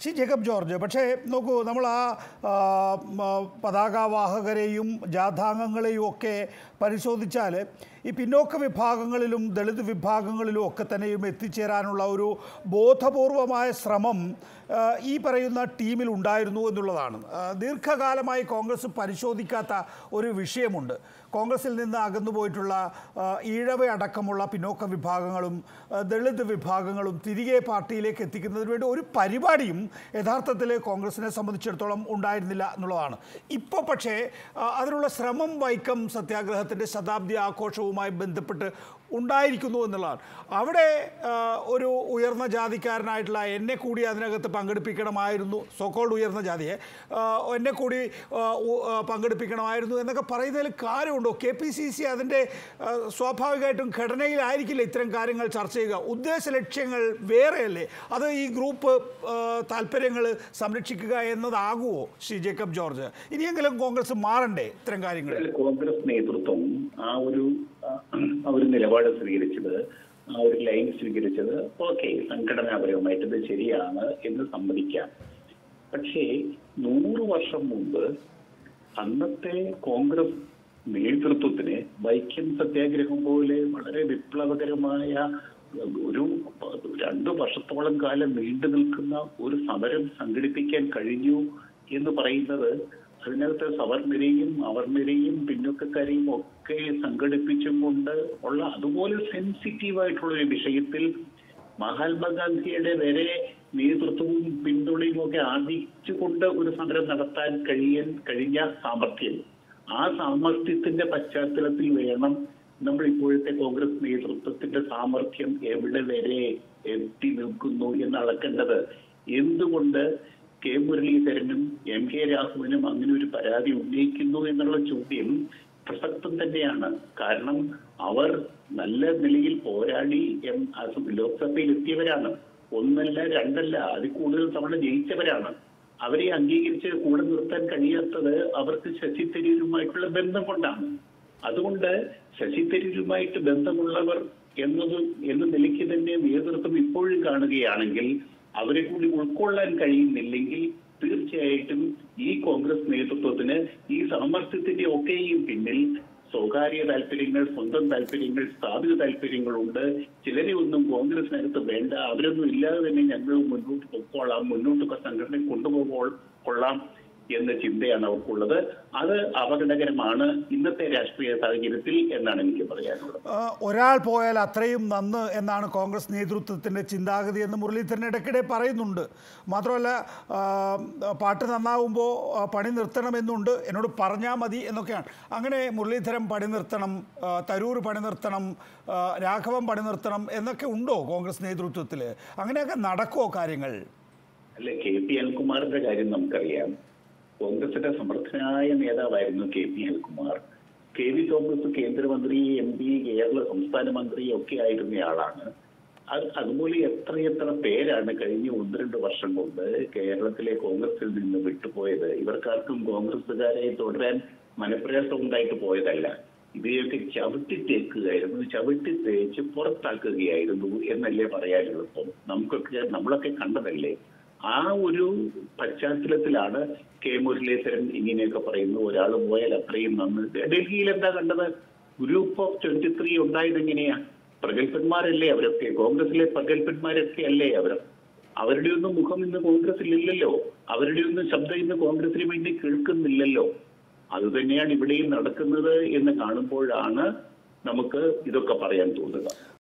Shri Jacob George പക്ഷേ നോക്കൂ നമ്മൾ ആ ആ, മ, പതാകവാഹകരെയും ജാഥാംഗങ്ങളെയും ഒക്കെ പരിശോധിച്ചാൽ ഈ പിന്നോക്ക വിഭാഗങ്ങളിലും ദളിത് വിഭാഗങ്ങളിലും ഒക്കെ തന്നെയും എത്തിച്ചേരാനുള്ള ഒരു ബോധപൂർവമായ ശ്രമം ആ, ഈ പറയുന്ന ടീമിൽ ഉണ്ടായിരുന്നു എന്നുള്ളതാണ് ആ, ദീർഘകാലമായി കോൺഗ്രസ് പരിശോധിക്കാത്ത ഒരു വിഷയമുണ്ട് കോൺഗ്രസിൽ നിന്ന് അകന്നുപോയിട്ടുള്ള ആ, ഈഴവ അടക്കമുള്ള പിന്നോക്ക വിഭാഗങ്ങളും ആ, ദളിത് വിഭാഗങ്ങളും തിരികെ പാർട്ടിയിലേക്ക് എത്തിക്കുന്നതിന് വേണ്ടി ഒരു പരിപാടിയും യഥാർത്ഥത്തിൽ കോൺഗ്രസിനെ സംബന്ധിച്ചിടത്തോളം ഉണ്ടായിരുന്നില്ല എന്നുള്ളതാണ് ഇപ്പോൾ പക്ഷേ ആ, അതിനുള്ള ശ്രമം വൈക്കം സത്യാഗ്രഹത്തിൻ്റെ ശതാബ്ദി ആഘോഷവുമായി ബന്ധപ്പെട്ട് ഉണ്ടായിരിക്കുന്നു എന്നുള്ളതാണ് അവിടെ ആ, ഒരു ഉയർന്ന ജാതിക്കാരനായിട്ടുള്ള എന്നെ കൂടി അതിനകത്ത് പങ്കെടുപ്പിക്കണമായിരുന്നു സോക്കോൾഡ് ഉയർന്ന ജാതിയെ ആ, എന്നെ കൂടി ആ, ഉ- ആ, പങ്കെടുപ്പിക്കണമായിരുന്നു എന്നൊക്കെ പറയുന്നതിൽ കാര്യമുണ്ടോ കെ പി സി സി അതിൻ്റെ ആ, സ്വാഭാവികമായിട്ടും ഘടനയിലായിരിക്കില്ല ഇത്തരം കാര്യങ്ങൾ ചർച്ച ചെയ്യുക ഉദ്ദേശ ലക്ഷ്യങ്ങൾ വേറെയല്ലേ അത് ഈ ഗ്രൂപ്പ് താല്പര്യങ്ങൾ സംരക്ഷിക്കുക എന്നതാകുമോ ശ്രീ ജേക്കബ് ജോർജ് ഇനിയെങ്കിലും കോൺഗ്രസ് മാറണ്ടേ ഇത്തരം കാര്യങ്ങൾ ഇതിൽ കോൺഗ്രസ് നേതൃത്വം ആ ഒരു ആ ഒരു നിലപാട് സ്വീകരിച്ചത് ആ ഒരു ലൈൻ സ്വീകരിച്ചത് ഓക്കെ സംഘടനാപരമായിട്ട് ഇത് ശരിയാണ് എന്ന് സമ്മതിക്കാം പക്ഷേ നൂറ് വർഷം മുമ്പ് അന്നത്തെ കോൺഗ്രസ് നേതൃത്വത്തിന് വൈക്കം സത്യാഗ്രഹം പോലെ വളരെ വിപ്ലവകരമായ ഒരു രണ്ടു വർഷത്തോളം കാലം നീണ്ടു നിൽക്കുന്ന ഒരു സമരം സംഘടിപ്പിക്കാൻ കഴിഞ്ഞു എന്ന് പറയുന്നത് അതിനകത്ത് സവർണരെയും അവർണരെയും പിന്നോക്കക്കാരെയും ഒക്കെ സംഘടിപ്പിച്ചും കൊണ്ട് ഉള്ള അതുപോലെ സെൻസിറ്റീവ് ആയിട്ടുള്ള ഒരു വിഷയത്തിൽ മഹാത്മാഗാന്ധിയുടെ വരെ നേതൃത്വവും പിന്തുണയും ഒക്കെ ആർജിച്ചുകൊണ്ട് ഒരു സമരം നടത്താൻ കഴിയാൻ കഴിഞ്ഞ സാമർഥ്യം ആ സാമർഥ്യത്തിന്റെ പശ്ചാത്തലത്തിൽ വേണം നമ്മൾ ഇപ്പോഴത്തെ കോൺഗ്രസ് നേതൃത്വത്തിന്റെ സാമർഥ്യം എവിടെ വരെ എത്തി നിൽക്കുന്നു എന്ന് അളക്കേണ്ടത് എന്തുകൊണ്ട് കെ മുരളീധരനും എം കെ രാഘവനും അങ്ങനെ ഒരു പരാതി ഉന്നയിക്കുന്നു എന്നുള്ള ചോദ്യം പ്രസക്തം തന്നെയാണ് കാരണം അവർ നല്ല നിലയിൽ പോരാടി എം അത് ലോക്സഭയിൽ എത്തിയവരാണ് ഒന്നല്ല രണ്ടല്ല അതിൽ കൂടുതൽ തവണ ജയിച്ചവരാണ് അവരെ അംഗീകരിച്ച് കൂടെ നിർത്താൻ കഴിയാത്തത് അവർക്ക് ശശി തരൂരുമായിട്ടുള്ള ബന്ധം കൊണ്ടാണ് അതുകൊണ്ട് ശശി തരൂരുമായിട്ട് ബന്ധമുള്ളവർ എന്നത് എന്ന നിലയ്ക്ക് തന്നെ നേതൃത്വം ഇപ്പോഴും കാണുകയാണെങ്കിൽ അവരെ കൂടി ഉൾക്കൊള്ളാൻ കഴിയുന്നില്ലെങ്കിൽ തീർച്ചയായിട്ടും ഈ കോൺഗ്രസ് നേതൃത്വത്തിന് ഈ സാമർത്ഥ്യത്തിന്റെ ഒക്കെയും പിന്നിൽ സ്വകാര്യ താല്പര്യങ്ങൾ സ്വന്തം താല്പര്യങ്ങൾ സ്ഥാപിത താല്പര്യങ്ങളുണ്ട് ചിലരെ ഒന്നും കോൺഗ്രസിനകത്ത് വേണ്ട അവരൊന്നും ഇല്ലാതെ തന്നെ ഞങ്ങൾ മുന്നോട്ട് പൊക്കോളാം മുന്നോട്ട് സംഘടന കൊണ്ടുപോകോ കൊള്ളാം എന്ന ചിന്തയാണ് അവർക്കുള്ളത് അത് അപകടകരമാണ് ഇന്നത്തെ രാഷ്ട്രീയ സാഹചര്യത്തിൽ എന്നാണ് എനിക്ക് പറയാനുള്ളത് ആ, ഒരാൾ പോയാൽ അത്രയും നന്ന് എന്നാണ് കോൺഗ്രസ് നേതൃത്വത്തിൻ്റെ ചിന്താഗതി എന്ന് മുരളീധരൻ ഇടയ്ക്കിടെ പറയുന്നുണ്ട് മാത്രമല്ല ആ, പാട്ട് നന്നാവുമ്പോൾ ആ, പണി നിർത്തണമെന്നുണ്ട് എന്നോട് പറഞ്ഞാൽ മതി എന്നൊക്കെയാണ് അങ്ങനെ മുരളീധരൻ പണി നിർത്തണം ആ, തരൂർ പണി നിർത്തണം ആ, രാഘവൻ പണി നിർത്തണം എന്നൊക്കെ ഉണ്ടോ കോൺഗ്രസ് നേതൃത്വത്തിൽ അങ്ങനെയൊക്കെ നടക്കുമോ കാര്യങ്ങൾ അല്ലെ കെ പി അനിൽകുമാറിന്റെ കാര്യം നമുക്കറിയാം കോൺഗ്രസിന്റെ സമർത്ഥനായ നേതാവായിരുന്നു K P Anilkumar K V Thomas കേന്ദ്രമന്ത്രി എം പി കേരള സംസ്ഥാന മന്ത്രി ഒക്കെ ആയിരുന്നയാളാണ് അത് അതുപോലെ എത്രയെത്ര പേരാണ് കഴിഞ്ഞ ഒന്ന് രണ്ട് വർഷം കൊണ്ട് കേരളത്തിലെ കോൺഗ്രസിൽ നിന്ന് വിട്ടുപോയത് ഇവർക്കാർക്കും കോൺഗ്രസുകാരെ തുടരാൻ മനപ്രയാസം ഉണ്ടായിട്ട് പോയതല്ല ഇവയൊക്കെ ചവിട്ടി തേക്കുകയായിരുന്നു ചവിട്ടി തേച്ച് പുറത്താക്കുകയായിരുന്നു എന്നല്ലേ പറയാനെളുപ്പം നമുക്കൊക്കെ നമ്മളൊക്കെ കണ്ടതല്ലേ ആ ഒരു പശ്ചാത്തലത്തിലാണ് കെ മുരളീധരൻ ഇങ്ങനെയൊക്കെ പറയുന്നു ഒരാൾ പോയാൽ അത്രയും നന്ന് ഡൽഹിയിൽ എന്താ കണ്ടത് ഗ്രൂപ്പ് ഓഫ് ട്വന്റി ത്രീ ഉണ്ടായത് എങ്ങനെയാ പ്രഗത്ഭന്മാരല്ലേ അവരൊക്കെ കോൺഗ്രസിലെ പ്രഗത്ഭന്മാരൊക്കെ അല്ലേ അവർ അവരുടെ ഒന്നും മുഖം ഇന്ന് കോൺഗ്രസിൽ ഇല്ലല്ലോ അവരുടെ ഒന്നും ശബ്ദം ഇന്ന് കോൺഗ്രസിന് വേണ്ടി കേൾക്കുന്നില്ലല്ലോ അതുതന്നെയാണ് ഇവിടെയും നടക്കുന്നത് എന്ന് കാണുമ്പോഴാണ് നമുക്ക് ഇതൊക്കെ പറയാൻ തോന്നുക